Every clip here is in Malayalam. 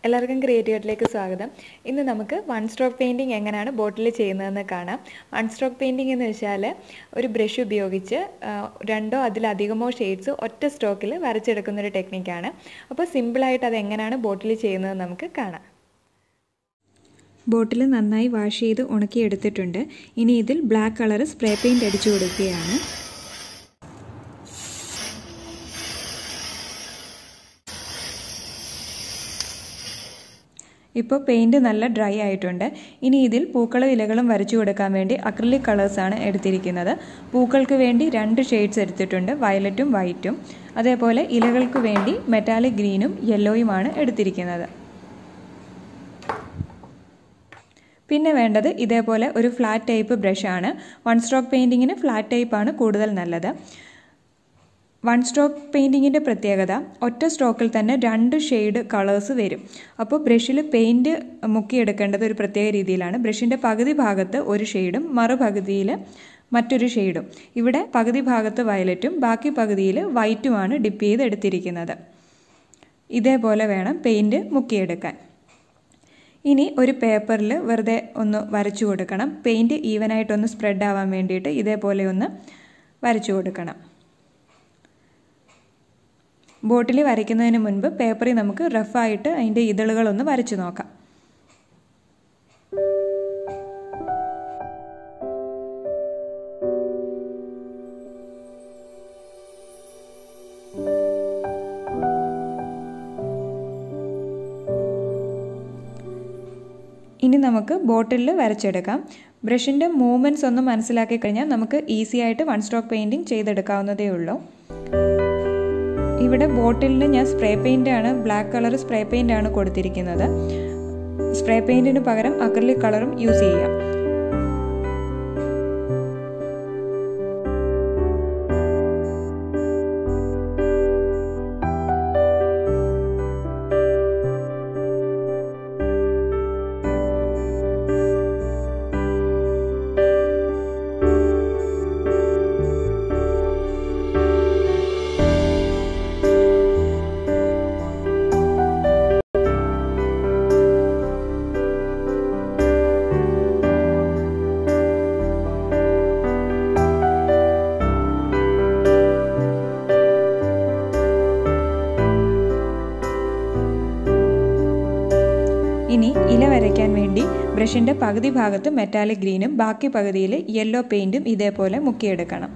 എല്ലാവർക്കും ക്രിയേറ്റീവിറ്റിലേക്ക് സ്വാഗതം ഇന്ന് നമുക്ക് വൺ സ്ട്രോക്ക് പെയിൻറ്റിങ് എങ്ങനെയാണ് ബോട്ടിൽ ചെയ്യുന്നതെന്ന് കാണാം വൺ സ്ട്രോക്ക് പെയിൻറ്റിംഗ് എന്ന് വെച്ചാൽ ഒരു ബ്രഷ് ഉപയോഗിച്ച് ആ, രണ്ടോ അതിലധികമോ ഷെയ്ഡ്സ് ഒറ്റ സ്ട്രോക്കിൽ വരച്ചെടുക്കുന്ന ഒരു ടെക്നിക്കാണ് അപ്പോൾ സിമ്പിളായിട്ട് അത് എങ്ങനെയാണ് ബോട്ടിൽ ചെയ്യുന്നത് നമുക്ക് കാണാം ബോട്ടിൽ നന്നായി വാഷ് ചെയ്ത് ഉണക്കിയെടുത്തിട്ടുണ്ട് ഇനി ഇതിൽ ബ്ലാക്ക് കളർ സ്പ്രേ പെയിൻറ് അടിച്ചു കൊടുക്കുകയാണ് ഇപ്പോൾ പെയിൻറ് നല്ല ഡ്രൈ ആയിട്ടുണ്ട് ഇനി ഇതിൽ പൂക്കളും ഇലകളും വരച്ചു കൊടുക്കാൻ വേണ്ടി അക്രിലിക് കളേഴ്സാണ് എടുത്തിരിക്കുന്നത് പൂക്കൾക്ക് വേണ്ടി രണ്ട് ഷെയ്ഡ്സ് എടുത്തിട്ടുണ്ട് വയലറ്റും വൈറ്റും അതേപോലെ ഇലകൾക്ക് വേണ്ടി മെറ്റാലിക് ഗ്രീനും യെല്ലോയുമാണ് എടുത്തിരിക്കുന്നത് പിന്നെ വേണ്ടത് ഇതേപോലെ ഒരു ഫ്ലാറ്റ് ടൈപ്പ് ബ്രഷാണ് വൺ സ്ട്രോക്ക് പെയിൻറ്റിങ്ങിന് ഫ്ലാറ്റ് ടൈപ്പാണ് കൂടുതൽ നല്ലത് വൺ സ്ട്രോക്ക് പെയിൻറ്റിങ്ങിൻ്റെ പ്രത്യേകത ഒറ്റ സ്ട്രോക്കിൽ തന്നെ രണ്ട് ഷെയ്ഡ് കളേഴ്സ് വരും അപ്പോൾ ബ്രഷിൽ പെയിൻറ്റ് മുക്കിയെടുക്കേണ്ടത് ഒരു പ്രത്യേക രീതിയിലാണ് ബ്രഷിൻ്റെ പകുതി ഭാഗത്ത് ഒരു ഷെയ്ഡും മറുപകുതിയിൽ മറ്റൊരു ഷെയ്ഡും ഇവിടെ പകുതി ഭാഗത്ത് വയലറ്റും ബാക്കി പകുതിയിൽ വൈറ്റുമാണ് ഡിപ്പ് ചെയ്ത് എടുത്തിരിക്കുന്നത് ഇതേപോലെ വേണം പെയിൻറ്റ് മുക്കിയെടുക്കാൻ ഇനി ഒരു പേപ്പറിൽ വെറുതെ ഒന്ന് വരച്ചു കൊടുക്കണം പെയിൻറ്റ് ഈവനായിട്ടൊന്ന് സ്പ്രെഡ് ആവാൻ വേണ്ടിയിട്ട് ഇതേപോലെ ഒന്ന് വരച്ചു കൊടുക്കണം ബോട്ടിൽ വരയ്ക്കുന്നതിന് മുൻപ് പേപ്പറിൽ നമുക്ക് റഫായിട്ട് അതിൻ്റെ ഇതളുകളൊന്ന് വരച്ചു നോക്കാം ഇനി നമുക്ക് ബോട്ടിലിൽ വരച്ചെടുക്കാം ബ്രഷിൻ്റെ മൂവ്മെൻറ്റ്സ് ഒന്ന് മനസ്സിലാക്കി കഴിഞ്ഞാൽ നമുക്ക് ഈസി ആയിട്ട് വൺ സ്ട്രോക്ക് പെയിൻറ്റിങ് ചെയ്തെടുക്കാവുന്നതേ ഉള്ളൂ ഇവിടെ ബോട്ടിലിന് ഞാൻ സ്പ്രേ പെയിൻ്റ് ആണ് ബ്ലാക്ക് കളർ സ്പ്രേ പെയിൻ്റ് ആണ് കൊടുത്തിരിക്കുന്നത് സ്പ്രേ പെയിൻറ്റിന് പകരം അക്രലിക് കളറും യൂസ് ചെയ്യാം ഇനി ഇല വരയ്ക്കാൻ വേണ്ടി ബ്രഷിൻ്റെ പകുതി ഭാഗത്ത് മെറ്റാലിക് ഗ്രീനും ബാക്കി പകുതിയിൽ യെല്ലോ പെയിൻറ്റും ഇതേപോലെ മുക്കിയെടുക്കണം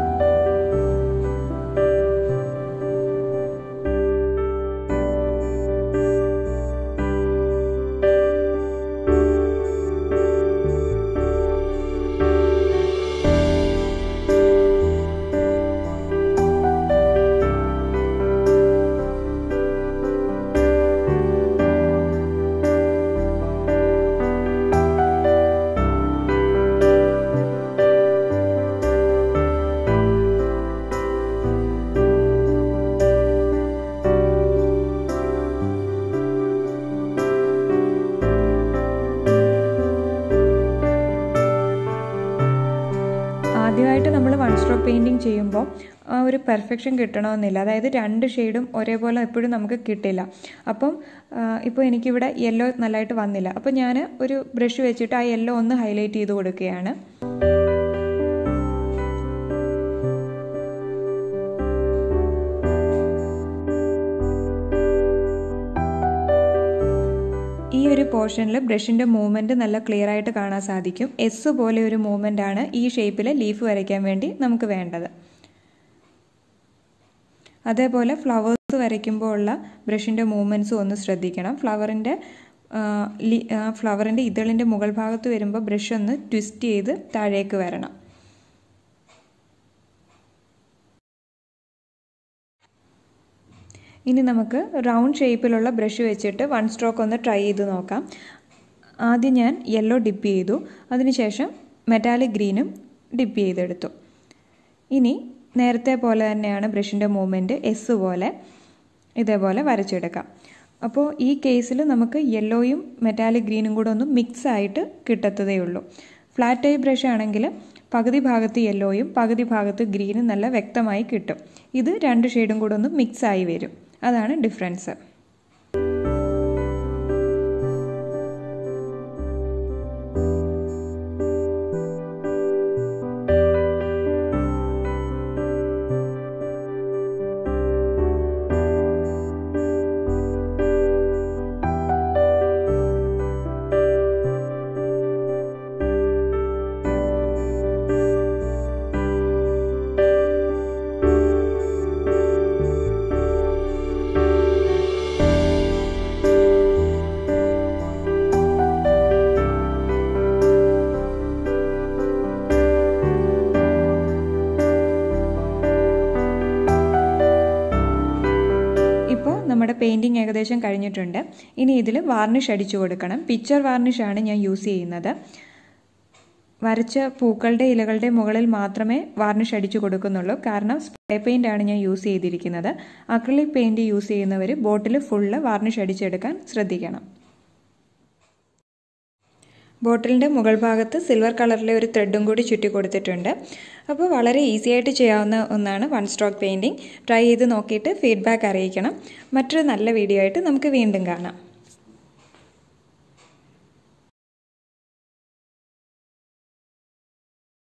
ആദ്യമായിട്ട് നമ്മൾ വൺ സ്ട്രോക്ക് പെയിൻറ്റിങ് ചെയ്യുമ്പോൾ ആ ഒരു പെർഫെക്ഷൻ കിട്ടണമെന്നില്ല അതായത് രണ്ട് ഷെയ്ഡും ഒരേപോലെ എപ്പോഴും നമുക്ക് കിട്ടില്ല അപ്പം ഇപ്പോൾ എനിക്കിവിടെ യെല്ലോ നല്ലതായിട്ട് വന്നില്ല അപ്പോൾ ഞാൻ ഒരു ബ്രഷ് വെച്ചിട്ട് ആ യെല്ലോ ഒന്ന് ഹൈലൈറ്റ് ചെയ്ത് കൊടുക്കുകയാണ് ഈ ഒരു പോർഷനിൽ ബ്രഷിൻ്റെ മൂവ്മെൻറ്റ് നല്ല ക്ലിയർ ആയിട്ട് കാണാൻ സാധിക്കും എസ് പോലെ ഒരു മൂവ്മെൻ്റ് ആണ് ഈ ഷേപ്പിൽ ലീഫ് വരയ്ക്കാൻ വേണ്ടി നമുക്ക് വേണ്ടത് അതേപോലെ ഫ്ലവേഴ്സ് വരയ്ക്കുമ്പോൾ ഉള്ള ബ്രഷിൻ്റെ മൂവ്മെൻറ്റ്സും ഒന്ന് ശ്രദ്ധിക്കണം ഫ്ലവറിൻ്റെ ഫ്ലവറിൻ്റെ ഇതളിൻ്റെ മുകൾ ഭാഗത്ത് വരുമ്പോൾ ബ്രഷ് ഒന്ന് ട്വിസ്റ്റ് ചെയ്ത് താഴേക്ക് വരണം ഇനി നമുക്ക് റൗണ്ട് ഷേപ്പിലുള്ള ബ്രഷ് വെച്ചിട്ട് വൺ സ്ട്രോക്ക് ഒന്ന് ട്രൈ ചെയ്ത് നോക്കാം ആദ്യം ഞാൻ യെല്ലോ ഡിപ്പ് ചെയ്തു അതിനുശേഷം മെറ്റാലിക് ഗ്രീനും ഡിപ്പ് ചെയ്തെടുത്തു ഇനി നേരത്തെ പോലെ തന്നെയാണ് ബ്രഷിൻ്റെ മൂവ്മെൻറ്റ് എസ് പോലെ ഇതേപോലെ വരച്ചെടുക്കാം അപ്പോൾ ഈ കേസിൽ നമുക്ക് യെല്ലോയും മെറ്റാലിക് ഗ്രീനും കൂടെ ഒന്ന് മിക്സ് ആയിട്ട് കിട്ടത്തതേ ഉള്ളൂ ഫ്ലാറ്റ് ടൈപ്പ് ബ്രഷ് ആണെങ്കിൽ പകുതി ഭാഗത്ത് യെല്ലോയും പകുതി ഭാഗത്ത് ഗ്രീനും നല്ല വ്യക്തമായി കിട്ടും ഇത് രണ്ട് ഷെയ്ഡും കൂടെ ഒന്ന് മിക്സ് ആയി വരും അതാണ് ഡിഫറൻസ് നമ്മുടെ പെയിൻറ്റിങ് ഏകദേശം കഴിഞ്ഞിട്ടുണ്ട് ഇനി ഇതിൽ വാർണിഷ് അടിച്ചു കൊടുക്കണം പിക്ചർ വാർണിഷാണ് ഞാൻ യൂസ് ചെയ്യുന്നത് വരച്ച പൂക്കളുടെ ഇലകളുടെ മുകളിൽ മാത്രമേ വാർണിഷ് അടിച്ചു കൊടുക്കുന്നുള്ളൂ കാരണം സ്പ്രേ പെയിൻ്റ് ആണ് ഞാൻ യൂസ് ചെയ്തിരിക്കുന്നത് അക്രിലിക് പെയിൻറ് യൂസ് ചെയ്യുന്നവർ ബോട്ടിൽ ഫുള്ള് വാർണിഷ് അടിച്ചെടുക്കാൻ ശ്രദ്ധിക്കണം ബോട്ടിലിൻ്റെ മുകൾ ഭാഗത്ത് സിൽവർ കളറിലെ ഒരു ത്രെഡും കൂടി ചുറ്റി കൊടുത്തിട്ടുണ്ട് അപ്പോൾ വളരെ ഈസി ആയിട്ട് ചെയ്യാവുന്ന ഒന്നാണ് വൺ സ്ട്രോക്ക് പെയിൻറ്റിങ് ട്രൈ ചെയ്ത് നോക്കിയിട്ട് ഫീഡ്ബാക്ക് അറിയിക്കണം മറ്റൊരു നല്ല വീഡിയോ ആയിട്ട് നമുക്ക് വീണ്ടും കാണാം